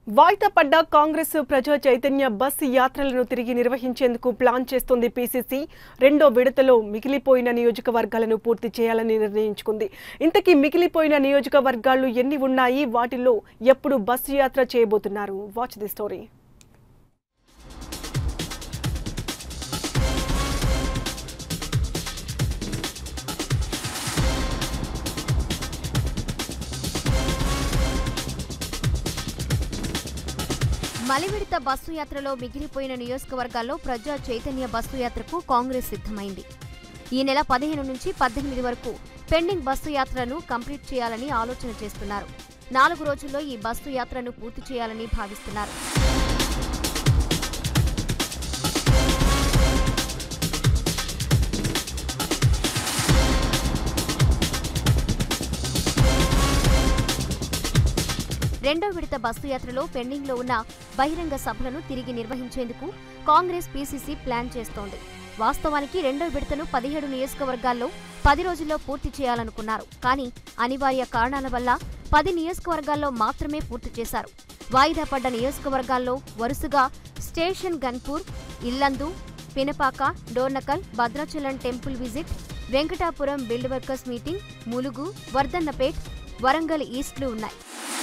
వాయిదా పడ్డ కాంగ్రెస్ ప్రజా చైతన్య బస్ యాత్రలను తిరిగి నిర్వహించేందుకు ప్లాన్ చేస్తోంది పీసీసీ రెండో విడతలో మిగిలిపోయిన నియోజకవర్గాలను పూర్తి చేయాలని నిర్ణయించుకుంది ఇంతకీ మిగిలిపోయిన నియోజకవర్గాలు ఎన్ని ఉన్నాయి వాటిల్లో ఎప్పుడు బస్సు యాత్ర చేయబోతున్నారు వాచ్ ది స్టోరీ మలివిడత బస్సు యాత్రలో మిగిలిపోయిన నియోజకవర్గాల్లో ప్రజా చైతన్య బస్సు యాత్రకు కాంగ్రెస్ సిద్ధమైంది ఈ నెల పదిహేను నుంచి పద్దెనిమిది వరకు పెండింగ్ బస్సు యాత్రను కంప్లీట్ చేయాలని ఆలోచన చేస్తున్నారు నాలుగు రోజుల్లో ఈ బస్సు యాత్రను పూర్తి చేయాలని భావిస్తున్నారు రెండో విడత బస్సు యాత్రలో పెండింగ్లో ఉన్న బహిరంగ సభలను తిరిగి నిర్వహించేందుకు కాంగ్రెస్ పీసీసీ ప్లాన్ చేస్తోంది వాస్తవానికి రెండో విడతను పదిహేడు నియోజకవర్గాల్లో పది రోజుల్లో పూర్తి చేయాలనుకున్నారు కానీ అనివార్య కారణాల వల్ల పది నియోజకవర్గాల్లో మాత్రమే పూర్తి చేశారు వాయిదా పడ్డ నియోజకవర్గాల్లో వరుసగా station Ghanpur Yellandu Pinapaka Dornakal Bhadrachalam temple visit Venkatapuram build workers meeting Mulugu Wardhannapet Warangal ఈస్ట్లు ఉన్నాయి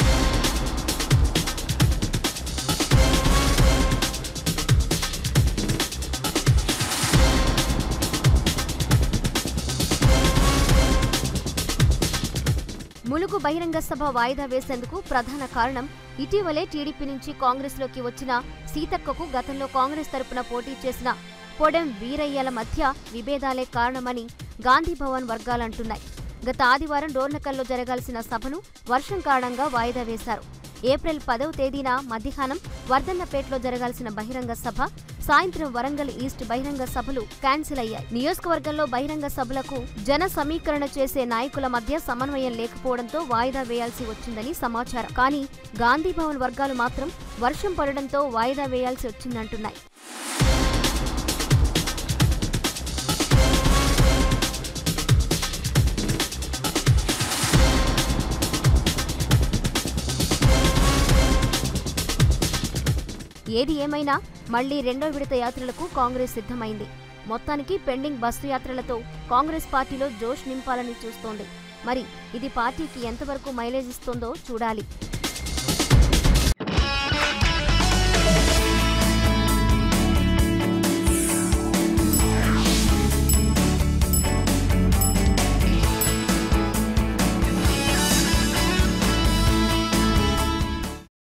ములుగు బహిరంగ సభ వాయిదా వేసేందుకు ప్రధాన కారణం ఇటీవలే టీడీపీ నుంచి కాంగ్రెస్లోకి వచ్చిన సీతక్కకు గతంలో కాంగ్రెస్ తరపున పోటీ చేసిన పొడెం వీరయ్యల మధ్య విభేదాలే కారణమని గాంధీ భవన్ వర్గాలంటున్నాయి గత ఆదివారం డోర్నకల్లో జరగాల్సిన సభను వర్షం కారణంగా వాయిదా వేశారు ఏప్రిల్ పదవ తేదీన మధ్యాహ్నం వర్ధన్నపేటలో జరగాల్సిన బహిరంగ సభ సాయంత్రం వరంగల్ ఈస్ట్ బహిరంగ సభలు క్యాన్సిల్ అయ్యాయి నియోజకవర్గంలో బహిరంగ సభలకు జన సమీకరణ చేసే నాయకుల మధ్య సమన్వయం లేకపోవడంతో వాయిదా వేయాల్సి వచ్చిందని సమాచారం కానీ గాంధీ భవన్ వర్గాలు మాత్రం వర్షం పడడంతో వాయిదా వేయాల్సి వచ్చిందంటున్నాయి ఏది ఏమైనా మళ్లీ రెండో విడత యాత్రలకు కాంగ్రెస్ సిద్ధమైంది మొత్తానికి పెండింగ్ బస్సు యాత్రలతో కాంగ్రెస్ పార్టీలో జోష్ నింపాలని చూస్తోంది మరి ఇది పార్టీకి ఎంతవరకు మైలేజ్ ఇస్తోందో చూడాలి